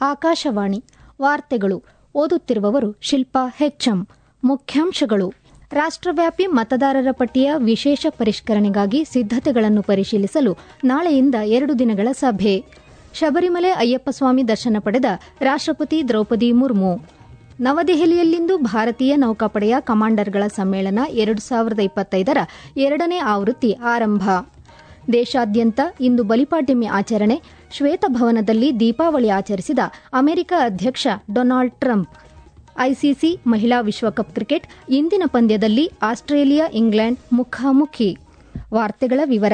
ಆಕಾಶವಾಣಿ ವಾರ್ತೆಗಳು ಓದುತ್ತಿರುವವರು ಶಿಲ್ಪಾ ಹೆಚ್ಎಂ ಮುಖ್ಯಾಂಶಗಳು ರಾಷ್ಟ್ರವ್ಯಾಪಿ ಮತದಾರರ ಪಟ್ಟಿಯ ವಿಶೇಷ ಪರಿಷ್ಕರಣೆಗಾಗಿ ಸಿದ್ದತೆಗಳನ್ನು ಪರಿಶೀಲಿಸಲು ನಾಳೆಯಿಂದ ಎರಡು ದಿನಗಳ ಸಭೆ ಶಬರಿಮಲೆ ಅಯ್ಯಪ್ಪಸ್ವಾಮಿ ದರ್ಶನ ಪಡೆದ ರಾಷ್ಟ್ರಪತಿ ದ್ರೌಪದಿ ಮುರ್ಮು ನವದೆಹಲಿಯಲ್ಲಿಂದು ಭಾರತೀಯ ನೌಕಾಪಡೆಯ ಕಮಾಂಡರ್ಗಳ ಸಮ್ಮೇಳನ ಎರಡು ಸಾವಿರದ ಇಪ್ಪತ್ತೈದರ ಎರಡನೇ ಆವೃತ್ತಿ ಆರಂಭ ದೇಶಾದ್ಯಂತ ಇಂದು ಬಲಿಪಾಡ್ಯಮಿ ಆಚರಣೆ ಶ್ವೇತಭವನದಲ್ಲಿ ದೀಪಾವಳಿ ಆಚರಿಸಿದ ಅಮೆರಿಕ ಅಧ್ಯಕ್ಷ ಡೊನಾಲ್ಡ್ ಟ್ರಂಪ್ ಐಸಿಸಿ ಮಹಿಳಾ ವಿಶ್ವಕಪ್ ಕ್ರಿಕೆಟ್ ಇಂದಿನ ಪಂದ್ಯದಲ್ಲಿ ಆಸ್ಟ್ರೇಲಿಯಾ ಇಂಗ್ಲೆಂಡ್ ಮುಖಾಮುಖಿ ವಾರ್ತೆಗಳ ವಿವರ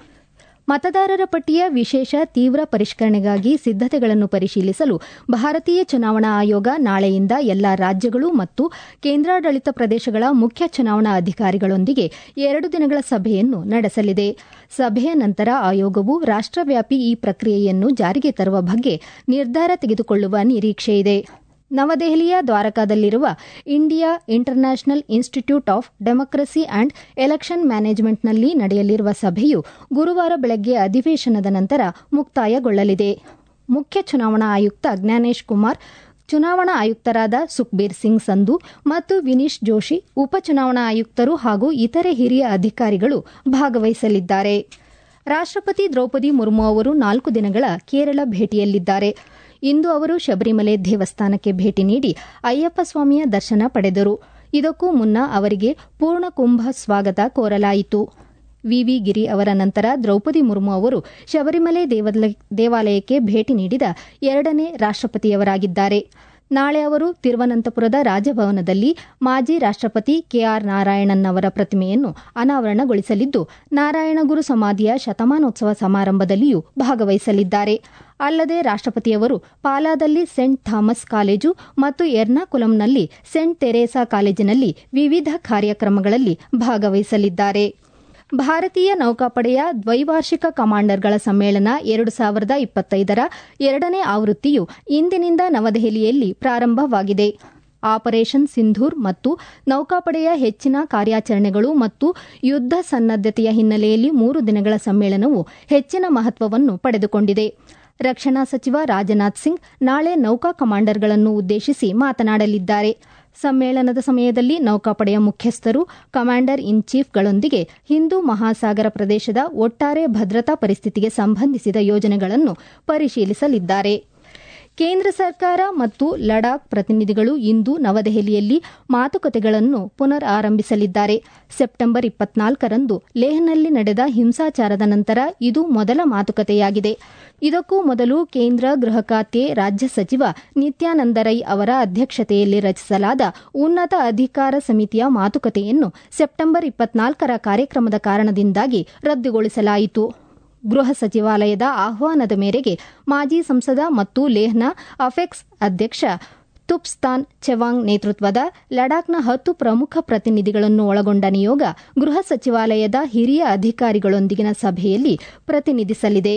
ಮತದಾರರ ಪಟ್ಟಿಯ ವಿಶೇಷ ತೀವ್ರ ಪರಿಷ್ಕರಣೆಗಾಗಿ ಸಿದ್ದತೆಗಳನ್ನು ಪರಿಶೀಲಿಸಲು ಭಾರತೀಯ ಚುನಾವಣಾ ಆಯೋಗ ನಾಳೆಯಿಂದ ಎಲ್ಲಾ ರಾಜ್ಯಗಳು ಮತ್ತು ಕೇಂದ್ರಾಡಳಿತ ಪ್ರದೇಶಗಳ ಮುಖ್ಯ ಚುನಾವಣಾ ಅಧಿಕಾರಿಗಳೊಂದಿಗೆ ಎರಡು ದಿನಗಳ ಸಭೆಯನ್ನು ನಡೆಸಲಿದೆ ಸಭೆಯ ನಂತರ ಆಯೋಗವು ರಾಷ್ಟ್ರವ್ಯಾಪಿ ಈ ಪ್ರಕ್ರಿಯೆಯನ್ನು ಜಾರಿಗೆ ತರುವ ಬಗ್ಗೆ ನಿರ್ಧಾರ ತೆಗೆದುಕೊಳ್ಳುವ ನಿರೀಕ್ಷೆಯಿದೆ ನವದೆಹಲಿಯ ದ್ವಾರಕಾದಲ್ಲಿರುವ India international institute of democracy and election ಮ್ಯಾನೇಜ್ಮೆಂಟ್ನಲ್ಲಿ ನಡೆಯಲಿರುವ ಸಭೆಯು ಗುರುವಾರ ಬೆಳಗ್ಗೆ ಅಧಿವೇಶನದ ನಂತರ ಮುಕ್ತಾಯಗೊಳ್ಳಲಿದೆ ಮುಖ್ಯ ಚುನಾವಣಾ ಆಯುಕ್ತ ಜ್ಞಾನೇಶ್ ಕುಮಾರ್ ಚುನಾವಣಾ ಆಯುಕ್ತರಾದ ಸುಖ್ಬೀರ್ ಸಿಂಗ್ ಸಂಧು ಮತ್ತು ವಿನೀಶ್ ಜೋಶಿ ಉಪಚುನಾವಣಾ ಆಯುಕ್ತರು ಹಾಗೂ ಇತರೆ ಹಿರಿಯ ಅಧಿಕಾರಿಗಳು ಭಾಗವಹಿಸಲಿದ್ದಾರೆ ರಾಷ್ಟ್ರಪತಿ ದ್ರೌಪದಿ ಮುರ್ಮು ಅವರು ನಾಲ್ಕು ದಿನಗಳ ಕೇರಳ ಭೇಟಿಯಲ್ಲಿದ್ದಾರೆ ಇಂದು ಅವರು ಶಬರಿಮಲೆ ದೇವಸ್ಥಾನಕ್ಕೆ ಭೇಟಿ ನೀಡಿ ಅಯ್ಯಪ್ಪ ಸ್ವಾಮಿಯ ದರ್ಶನ ಪಡೆದರು ಇದಕ್ಕೂ ಮುನ್ನ ಅವರಿಗೆ ಪೂರ್ಣ ಕುಂಭ ಸ್ವಾಗತ ಕೋರಲಾಯಿತು ವಿವಿ ಗಿರಿ ಅವರ ನಂತರ ದ್ರೌಪದಿ ಮುರ್ಮು ಅವರು ಶಬರಿಮಲೆ ದೇವಾಲಯಕ್ಕೆ ಭೇಟಿ ನೀಡಿದ ಎರಡನೇ ರಾಷ್ಟ್ರಪತಿಯವರಾಗಿದ್ದಾರೆ ನಾಳೆ ಅವರು ತಿರುವನಂತಪುರದ ರಾಜಭವನದಲ್ಲಿ ಮಾಜಿ ರಾಷ್ಟ್ರಪತಿ ಕೆಆರ್ ನಾರಾಯಣನ್ ಅವರ ಪ್ರತಿಮೆಯನ್ನು ಅನಾವರಣಗೊಳಿಸಲಿದ್ದು ನಾರಾಯಣಗುರು ಸಮಾಧಿಯ ಶತಮಾನೋತ್ಸವ ಸಮಾರಂಭದಲ್ಲಿಯೂ ಭಾಗವಹಿಸಲಿದ್ದಾರೆ ಅಲ್ಲದೆ ರಾಷ್ಟ್ರಪತಿಯವರು ಪಾಲಾದಲ್ಲಿ ಸೆಂಟ್ ಥಾಮಸ್ ಕಾಲೇಜು ಮತ್ತು ಎರ್ನಾಕುಲಂನಲ್ಲಿ ಸೆಂಟ್ ತೆರೇಸಾ ಕಾಲೇಜಿನಲ್ಲಿ ವಿವಿಧ ಕಾರ್ಯಕ್ರಮಗಳಲ್ಲಿ ಭಾಗವಹಿಸಲಿದ್ದಾರೆ ಭಾರತೀಯ ನೌಕಾಪಡೆಯ ದ್ವೈವಾರ್ಷಿಕ ಕಮಾಂಡರ್ಗಳ ಸಮ್ಮೇಳನ ಎರಡು ಸಾವಿರದ ಇಪ್ಪತ್ತೈದರ ಎರಡನೇ ಆವೃತ್ತಿಯು ಇಂದಿನಿಂದ ನವದೆಹಲಿಯಲ್ಲಿ ಪ್ರಾರಂಭವಾಗಿದೆ ಆಪರೇಷನ್ ಸಿಂಧೂರ್ ಮತ್ತು ನೌಕಾಪಡೆಯ ಹೆಚ್ಚಿನ ಕಾರ್ಯಾಚರಣೆಗಳು ಮತ್ತು ಯುದ್ದ ಸನ್ನದ್ದತೆಯ ಹಿನ್ನೆಲೆಯಲ್ಲಿ ಮೂರು ದಿನಗಳ ಸಮ್ಮೇಳನವು ಹೆಚ್ಚಿನ ಮಹತ್ವವನ್ನು ಪಡೆದುಕೊಂಡಿದೆ ರಕ್ಷಣಾ ಸಚಿವ ರಾಜನಾಥ್ ಸಿಂಗ್ ನಾಳೆ ನೌಕಾ ಕಮಾಂಡರ್ಗಳನ್ನು ಉದ್ದೇಶಿಸಿ ಮಾತನಾಡಲಿದ್ದಾರೆ ಸಮ್ಮೇಳನದ ಸಮಯದಲ್ಲಿ ನೌಕಾಪಡೆಯ ಮುಖ್ಯಸ್ಥರು ಕಮಾಂಡರ್ ಇನ್ ಚೀಫ್ಗಳೊಂದಿಗೆ ಹಿಂದೂ ಮಹಾಸಾಗರ ಪ್ರದೇಶದ ಒಟ್ಟಾರೆ ಭದ್ರತಾ ಪರಿಸ್ಥಿತಿಗೆ ಸಂಬಂಧಿಸಿದ ಯೋಜನೆಗಳನ್ನು ಪರಿಶೀಲಿಸಲಿದ್ದಾರೆ ಕೇಂದ್ರ ಸರ್ಕಾರ ಮತ್ತು ಲಡಾಖ್ ಪ್ರತಿನಿಧಿಗಳು ಇಂದು ನವದೆಹಲಿಯಲ್ಲಿ ಮಾತುಕತೆಗಳನ್ನು ಪುನರ್ ಆರಂಭಿಸಲಿದ್ದಾರೆ ಸೆಪ್ಟೆಂಬರ್ ಇಪ್ಪತ್ನಾಲ್ಕರಂದು ಲೇಹ್ನಲ್ಲಿ ನಡೆದ ಹಿಂಸಾಚಾರದ ನಂತರ ಇದು ಮೊದಲ ಮಾತುಕತೆಯಾಗಿದೆ ಇದಕ್ಕೂ ಮೊದಲು ಕೇಂದ್ರ ಗೃಹ ಖಾತೆ ರಾಜ್ಯ ಸಚಿವ ನಿತ್ಯಾನಂದ ರೈ ಅವರ ಅಧ್ಯಕ್ಷತೆಯಲ್ಲಿ ರಚಿಸಲಾದ ಉನ್ನತ ಅಧಿಕಾರ ಸಮಿತಿಯ ಮಾತುಕತೆಯನ್ನು ಸೆಪ್ಟೆಂಬರ್ ಇಪ್ಪತ್ನಾಲ್ಕರ ಕಾರ್ಯಕ್ರಮದ ಕಾರಣದಿಂದಾಗಿ ರದ್ದುಗೊಳಿಸಲಾಯಿತು ಗೃಹ ಸಚಿವಾಲಯದ ಆಹ್ವಾನದ ಮೇರೆಗೆ ಮಾಜಿ ಸಂಸದ ಮತ್ತು ಲೇಹ್ನ ಅಫೆಕ್ಸ್ ಅಧ್ಯಕ್ಷ ತುಪ್ಸ್ತಾನ್ ಚೆವಾಂಗ್ ನೇತೃತ್ವದ ಲಡಾಖ್ನ ಹತ್ತು ಪ್ರಮುಖ ಪ್ರತಿನಿಧಿಗಳನ್ನು ಒಳಗೊಂಡ ನಿಯೋಗ ಗೃಹ ಸಚಿವಾಲಯದ ಹಿರಿಯ ಅಧಿಕಾರಿಗಳೊಂದಿಗಿನ ಸಭೆಯಲ್ಲಿ ಪ್ರತಿನಿಧಿಸಲಿದೆ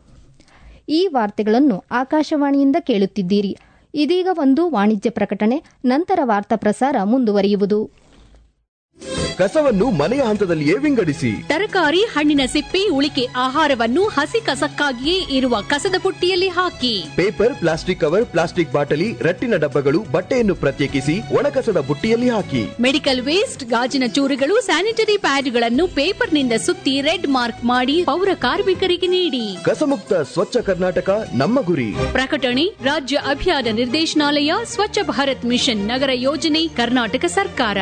ಈ ವಾರ್ತೆಗಳನ್ನು ಆಕಾಶವಾಣಿಯಿಂದ ಕೇಳುತ್ತಿದ್ದೀರಿ ಇದೀಗ ಒಂದು ವಾಣಿಜ್ಯ ಪ್ರಕಟಣೆ ನಂತರ ವಾರ್ತಾ ಪ್ರಸಾರ ಮುಂದುವರಿಯುವುದು ಕಸವನ್ನು ಮನೆಯ ಹಂತದಲ್ಲಿಯೇ ವಿಂಗಡಿಸಿ ತರಕಾರಿ ಹಣ್ಣಿನ ಸಿಪ್ಪೆ ಉಳಿಕೆ ಆಹಾರವನ್ನು ಹಸಿ ಕಸಕ್ಕಾಗಿಯೇ ಇರುವ ಕಸದ ಬುಟ್ಟಿಯಲ್ಲಿ ಹಾಕಿ ಪೇಪರ್ ಪ್ಲಾಸ್ಟಿಕ್ ಕವರ್ ಪ್ಲಾಸ್ಟಿಕ್ ಬಾಟಲಿ ರಟ್ಟಿನ ಡಬ್ಬಗಳು ಬಟ್ಟೆಯನ್ನು ಪ್ರತ್ಯೇಕಿಸಿ ಒಣಕಸದ ಬುಟ್ಟಿಯಲ್ಲಿ ಹಾಕಿ ಮೆಡಿಕಲ್ ವೇಸ್ಟ್ ಗಾಜಿನ ಚೂರುಗಳು ಸ್ಯಾನಿಟರಿ ಪ್ಯಾಡ್ಗಳನ್ನು ಪೇಪರ್ನಿಂದ ಸುತ್ತಿ ರೆಡ್ ಮಾರ್ಕ್ ಮಾಡಿ ಪೌರ ಕಾರ್ಮಿಕರಿಗೆ ನೀಡಿ ಕಸಮುಕ್ತ ಸ್ವಚ್ಛ ಕರ್ನಾಟಕ ನಮ್ಮ ಗುರಿ ಪ್ರಕಟಣೆ ರಾಜ್ಯ ಅಭಿಯಾನ ನಿರ್ದೇಶನಾಲಯ ಸ್ವಚ್ಛ ಭಾರತ್ ಮಿಷನ್ ನಗರ ಯೋಜನೆ ಕರ್ನಾಟಕ ಸರ್ಕಾರ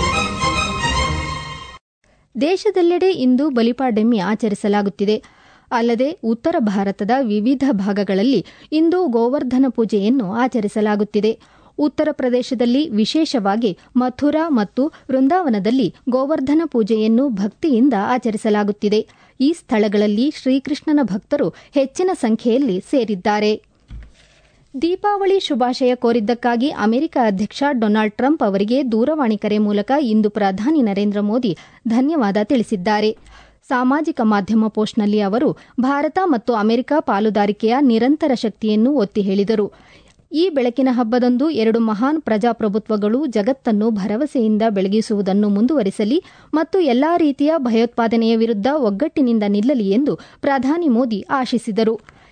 ದೇಶದೆಲ್ಲೆಡೆ ಇಂದು ಬಲಿಪಾಡ್ಯಮಿ ಆಚರಿಸಲಾಗುತ್ತಿದೆ ಅಲ್ಲದೆ ಉತ್ತರ ಭಾರತದ ವಿವಿಧ ಭಾಗಗಳಲ್ಲಿ ಇಂದು ಗೋವರ್ಧನ ಪೂಜೆಯನ್ನು ಆಚರಿಸಲಾಗುತ್ತಿದೆ ಉತ್ತರ ಪ್ರದೇಶದಲ್ಲಿ ವಿಶೇಷವಾಗಿ ಮಥುರಾ ಮತ್ತು ವೃಂದಾವನದಲ್ಲಿ ಗೋವರ್ಧನ ಪೂಜೆಯನ್ನು ಭಕ್ತಿಯಿಂದ ಆಚರಿಸಲಾಗುತ್ತಿದೆ ಈ ಸ್ಥಳಗಳಲ್ಲಿ ಶ್ರೀಕೃಷ್ಣನ ಭಕ್ತರು ಹೆಚ್ಚಿನ ಸಂಖ್ಯೆಯಲ್ಲಿ ಸೇರಿದ್ದಾರೆ ದೀಪಾವಳಿ ಶುಭಾಶಯ ಕೋರಿದ್ದಕ್ಕಾಗಿ ಅಮೆರಿಕ ಅಧ್ಯಕ್ಷ ಡೊನಾಲ್ಡ್ ಟ್ರಂಪ್ ಅವರಿಗೆ ದೂರವಾಣಿ ಕರೆ ಮೂಲಕ ಇಂದು ಪ್ರಧಾನಿ ನರೇಂದ್ರ ಮೋದಿ ಧನ್ಯವಾದ ತಿಳಿಸಿದ್ದಾರೆ ಸಾಮಾಜಿಕ ಮಾಧ್ಯಮ ಪೋಸ್ಟ್ನಲ್ಲಿ ಅವರು ಭಾರತ ಮತ್ತು ಅಮೆರಿಕ ಪಾಲುದಾರಿಕೆಯ ನಿರಂತರ ಶಕ್ತಿಯನ್ನು ಒತ್ತಿ ಹೇಳಿದರು ಈ ಬೆಳಕಿನ ಹಬ್ಬದಂದು ಎರಡು ಮಹಾನ್ ಪ್ರಜಾಪ್ರಭುತ್ವಗಳು ಜಗತ್ತನ್ನು ಭರವಸೆಯಿಂದ ಬೆಳಗಿಸುವುದನ್ನು ಮುಂದುವರಿಸಲಿ ಮತ್ತು ಎಲ್ಲಾ ರೀತಿಯ ಭಯೋತ್ಪಾದನೆಯ ವಿರುದ್ಧ ಒಗ್ಗಟ್ಟಿನಿಂದ ನಿಲ್ಲಲಿ ಎಂದು ಪ್ರಧಾನಿ ಮೋದಿ ಆಶಿಸಿದರು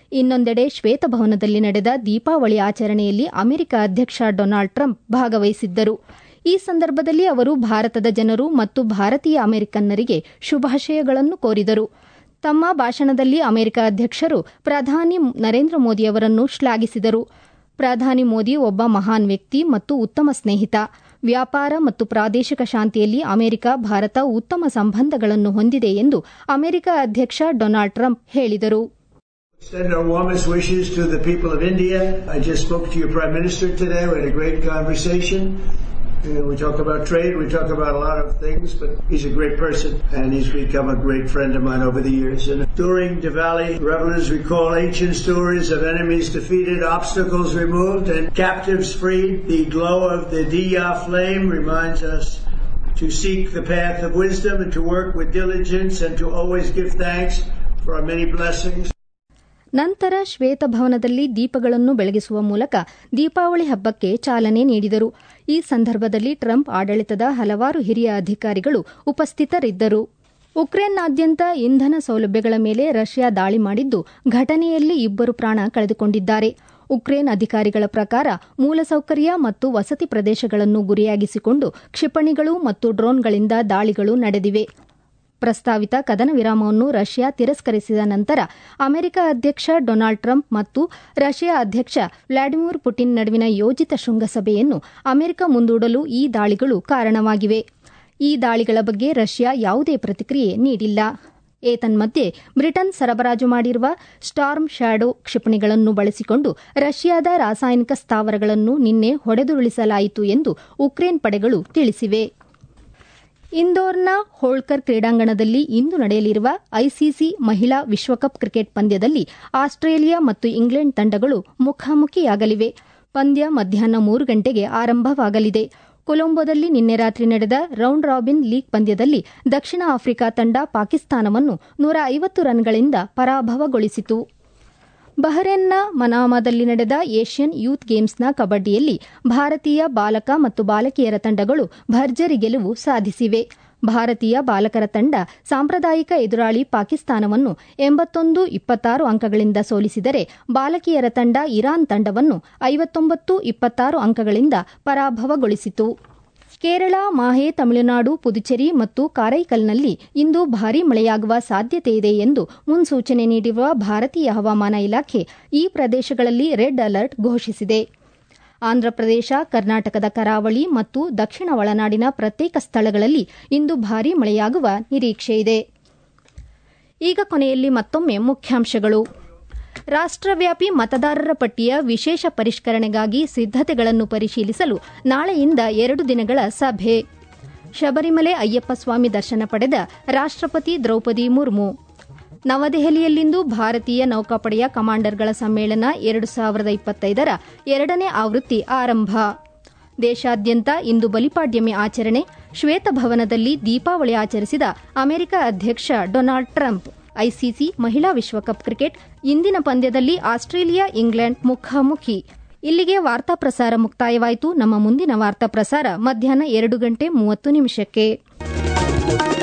ಇನ್ನೊಂದೆಡೆ ಶ್ವೇತಭವನದಲ್ಲಿ ನಡೆದ ದೀಪಾವಳಿ ಆಚರಣೆಯಲ್ಲಿ ಅಮೆರಿಕ ಅಧ್ಯಕ್ಷ ಡೊನಾಲ್ಡ್ ಟ್ರಂಪ್ ಭಾಗವಹಿಸಿದ್ದರು ಈ ಸಂದರ್ಭದಲ್ಲಿ ಅವರು ಭಾರತದ ಜನರು ಮತ್ತು ಭಾರತೀಯ ಅಮೆರಿಕನ್ನರಿಗೆ ಶುಭಾಶಯಗಳನ್ನು ಕೋರಿದರು ತಮ್ಮ ಭಾಷಣದಲ್ಲಿ ಅಮೆರಿಕ ಅಧ್ಯಕ್ಷರು ಪ್ರಧಾನಿ ನರೇಂದ್ರ ಮೋದಿ ಅವರನ್ನು ಶ್ಲಾಘಿಸಿದರು ಪ್ರಧಾನಿ ಮೋದಿ ಒಬ್ಬ ಮಹಾನ್ ವ್ಯಕ್ತಿ ಮತ್ತು ಉತ್ತಮ ಸ್ನೇಹಿತ ವ್ಯಾಪಾರ ಮತ್ತು ಪ್ರಾದೇಶಿಕ ಶಾಂತಿಯಲ್ಲಿ ಅಮೆರಿಕ ಭಾರತ ಉತ್ತಮ ಸಂಬಂಧಗಳನ್ನು ಹೊಂದಿದೆ ಎಂದು ಅಮೆರಿಕ ಅಧ್ಯಕ್ಷ ಡೊನಾಲ್ಡ್ ಟ್ರಂಪ್ ಹೇಳಿದರು Extend our warmest wishes to the people of India. I just spoke to your Prime Minister today. We had a great conversation. You know, we talk about trade, we talk about a lot of things, but he's a great person and he's become a great friend of mine over the years. And during Diwali, revelers recall ancient stories of enemies defeated, obstacles removed, and captives freed. The glow of the Diya flame reminds us to seek the path of wisdom and to work with diligence and to always give thanks for our many blessings. ನಂತರ ಶ್ವೇತಭವನದಲ್ಲಿ ದೀಪಗಳನ್ನು ಬೆಳಗಿಸುವ ಮೂಲಕ ದೀಪಾವಳಿ ಹಬ್ಬಕ್ಕೆ ಚಾಲನೆ ನೀಡಿದರು ಈ ಸಂದರ್ಭದಲ್ಲಿ Trump ಆಡಳಿತದ ಹಲವಾರು ಹಿರಿಯ ಅಧಿಕಾರಿಗಳು ಉಪಸ್ಥಿತರಿದ್ದರು ಉಕ್ರೇನ್ನಾದ್ಯಂತ ಇಂಧನ ಸೌಲಭ್ಯಗಳ ಮೇಲೆ ರಷ್ಯಾ ದಾಳಿ ಮಾಡಿದ್ದು ಘಟನೆಯಲ್ಲಿ ಇಬ್ಬರು ಪ್ರಾಣ ಕಳೆದುಕೊಂಡಿದ್ದಾರೆ ಉಕ್ರೇನ್ ಅಧಿಕಾರಿಗಳ ಪ್ರಕಾರ ಮೂಲಸೌಕರ್ಯ ಮತ್ತು ವಸತಿ ಪ್ರದೇಶಗಳನ್ನು ಗುರಿಯಾಗಿಸಿಕೊಂಡು ಕ್ಷಿಪಣಿಗಳು ಮತ್ತು ಡ್ರೋನ್ಗಳಿಂದ ದಾಳಿಗಳು ನಡೆದಿವೆ ಪ್ರಸ್ತಾವಿತ ಕದನ ವಿರಾಮವನ್ನು ರಷ್ಯಾ ತಿರಸ್ಕರಿಸಿದ ನಂತರ ಅಮೆರಿಕ ಅಧ್ಯಕ್ಷ ಡೊನಾಲ್ಡ್ ಟ್ರಂಪ್ ಮತ್ತು ರಷ್ಯಾ ಅಧ್ಯಕ್ಷ ವ್ಲಾಡಿಮಿರ್ ಪುಟಿನ್ ನಡುವಿನ ಯೋಜಿತ ಶೃಂಗಸಭೆಯನ್ನು ಅಮೆರಿಕ ಮುಂದೂಡಲು ಈ ದಾಳಿಗಳು ಕಾರಣವಾಗಿವೆ ಈ ದಾಳಿಗಳ ಬಗ್ಗೆ ರಷ್ಯಾ ಯಾವುದೇ ಪ್ರತಿಕ್ರಿಯೆ ನೀಡಿಲ್ಲ ಏತನ್ಮಧ್ಯೆ ಬ್ರಿಟನ್ ಸರಬರಾಜು ಮಾಡಿರುವ ಸ್ಟಾರ್ಮ್ ಶ್ಯಾಡೋ ಕ್ಷಿಪಣಿಗಳನ್ನು ಬಳಸಿಕೊಂಡು ರಷ್ಯಾದ ರಾಸಾಯನಿಕ ಸ್ಥಾವರಗಳನ್ನು ನಿನ್ನೆ ಹೊಡೆದುರುಳಿಸಲಾಯಿತು ಎಂದು ಉಕ್ರೇನ್ ಪಡೆಗಳು ತಿಳಿಸಿವೆ ಇಂದೋರ್ನ ಹೋಳ್ಕರ್ ಕ್ರೀಡಾಂಗಣದಲ್ಲಿ ಇಂದು ನಡೆಯಲಿರುವ ಐಸಿಸಿ ಮಹಿಳಾ ವಿಶ್ವಕಪ್ ಕ್ರಿಕೆಟ್ ಪಂದ್ಯದಲ್ಲಿ ಆಸ್ಟ್ರೇಲಿಯಾ ಮತ್ತು ಇಂಗ್ಲೆಂಡ್ ತಂಡಗಳು ಮುಖಾಮುಖಿಯಾಗಲಿವೆ ಪಂದ್ಯ ಮಧ್ಯಾಹ್ನ ಮೂರು ಗಂಟೆಗೆ ಆರಂಭವಾಗಲಿದೆ ಕೊಲಂಬೋದಲ್ಲಿ ನಿನ್ನೆ ರಾತ್ರಿ ನಡೆದ ರೌಂಡ್ ರಾಬಿನ್ ಲೀಗ್ ಪಂದ್ಯದಲ್ಲಿ ದಕ್ಷಿಣ ಆಫ್ರಿಕಾ ತಂಡ ಪಾಕಿಸ್ತಾನವನ್ನು ನೂರ ಐವತ್ತು ರನ್ಗಳಿಂದ ಪರಾಭವಗೊಳಿಸಿತು ಬಹರೇನ್ನ ಮನಾಮಾದಲ್ಲಿ ನಡೆದ ಏಷ್ಯನ್ ಯೂತ್ ಗೇಮ್ಸ್ನ ಕಬಡ್ಡಿಯಲ್ಲಿ ಭಾರತೀಯ ಬಾಲಕ ಮತ್ತು ಬಾಲಕಿಯರ ತಂಡಗಳು ಭರ್ಜರಿ ಗೆಲುವು ಸಾಧಿಸಿವೆ ಭಾರತೀಯ ಬಾಲಕರ ತಂಡ ಸಾಂಪ್ರದಾಯಿಕ ಎದುರಾಳಿ ಪಾಕಿಸ್ತಾನವನ್ನು ಎಂಬತ್ತೊಂದು ಇಪ್ಪತ್ತಾರು ಅಂಕಗಳಿಂದ ಸೋಲಿಸಿದರೆ ಬಾಲಕಿಯರ ತಂಡ ಇರಾನ್ ತಂಡವನ್ನು ಐವತ್ತೊಂಬತ್ತು ಇಪ್ಪತ್ತಾರು ಅಂಕಗಳಿಂದ ಪರಾಭವಗೊಳಿಸಿತು ಕೇರಳ ಮಾಹೆ ತಮಿಳುನಾಡು ಪುದುಚೇರಿ ಮತ್ತು ಕಾರೈಕಲ್ನಲ್ಲಿ ಇಂದು ಭಾರೀ ಮಳೆಯಾಗುವ ಸಾಧ್ಯತೆಯಿದೆ ಎಂದು ಮುನ್ಸೂಚನೆ ನೀಡಿರುವ ಭಾರತೀಯ ಹವಾಮಾನ ಇಲಾಖೆ ಈ ಪ್ರದೇಶಗಳಲ್ಲಿ ರೆಡ್ ಅಲರ್ಟ್ ಘೋಷಿಸಿದೆ ಆಂಧ್ರಪ್ರದೇಶ ಕರ್ನಾಟಕದ ಕರಾವಳಿ ಮತ್ತು ದಕ್ಷಿಣ ಒಳನಾಡಿನ ಪ್ರತ್ಯೇಕ ಸ್ಥಳಗಳಲ್ಲಿ ಇಂದು ಭಾರೀ ಮಳೆಯಾಗುವ ನಿರೀಕ್ಷೆಯಿದೆ ಈಗ ಕೊನೆಯಲ್ಲಿ ಮತ್ತೊಮ್ಮೆ ಮುಖ್ಯಾಂಶಗಳು ರಾಷ್ಟ್ರವ್ಯಾಪಿ ಮತದಾರರ ಪಟ್ಟಿಯ ವಿಶೇಷ ಪರಿಷ್ಕರಣೆಗಾಗಿ ಸಿದ್ದತೆಗಳನ್ನು ಪರಿಶೀಲಿಸಲು ನಾಳೆಯಿಂದ ಎರಡು ದಿನಗಳ ಸಭೆ ಶಬರಿಮಲೆ ಅಯ್ಯಪ್ಪ ಸ್ವಾಮಿ ದರ್ಶನ ಪಡೆದ ರಾಷ್ಟ್ರಪತಿ ದ್ರೌಪದಿ ಮುರ್ಮು ನವದೆಹಲಿಯಲ್ಲಿಂದು ಭಾರತೀಯ ನೌಕಾಪಡೆಯ ಕಮಾಂಡರ್ಗಳ ಸಮ್ಮೇಳನ ಎರಡು ಸಾವಿರದ ಇಪ್ಪತ್ತೈದರ ಎರಡನೇ ಆವೃತ್ತಿ ಆರಂಭ ದೇಶಾದ್ಯಂತ ಇಂದು ಬಲಿಪಾಡ್ಯಮಿ ಆಚರಣೆ ಶ್ವೇತಭವನದಲ್ಲಿ ದೀಪಾವಳಿ ಆಚರಿಸಿದ ಅಮೆರಿಕ ಅಧ್ಯಕ್ಷ ಡೊನಾಲ್ಡ್ ಟ್ರಂಪ್ ಐಸಿಸಿ ಮಹಿಳಾ ವಿಶ್ವಕಪ್ ಕ್ರಿಕೆಟ್ ಇಂದಿನ ಪಂದ್ಯದಲ್ಲಿ ಆಸ್ಟ್ರೇಲಿಯಾ ಇಂಗ್ಲೆಂಡ್ ಮುಖಾಮುಖಿ ಇಲ್ಲಿಗೆ ವಾರ್ತಾ ಪ್ರಸಾರ ಮುಕ್ತಾಯವಾಯಿತು ನಮ್ಮ ಮುಂದಿನ ವಾರ್ತಾ ಪ್ರಸಾರ ಮಧ್ಯಾಹ್ನ ಎರಡು ಗಂಟೆ ಮೂವತ್ತು ನಿಮಿಷಕ್ಕೆ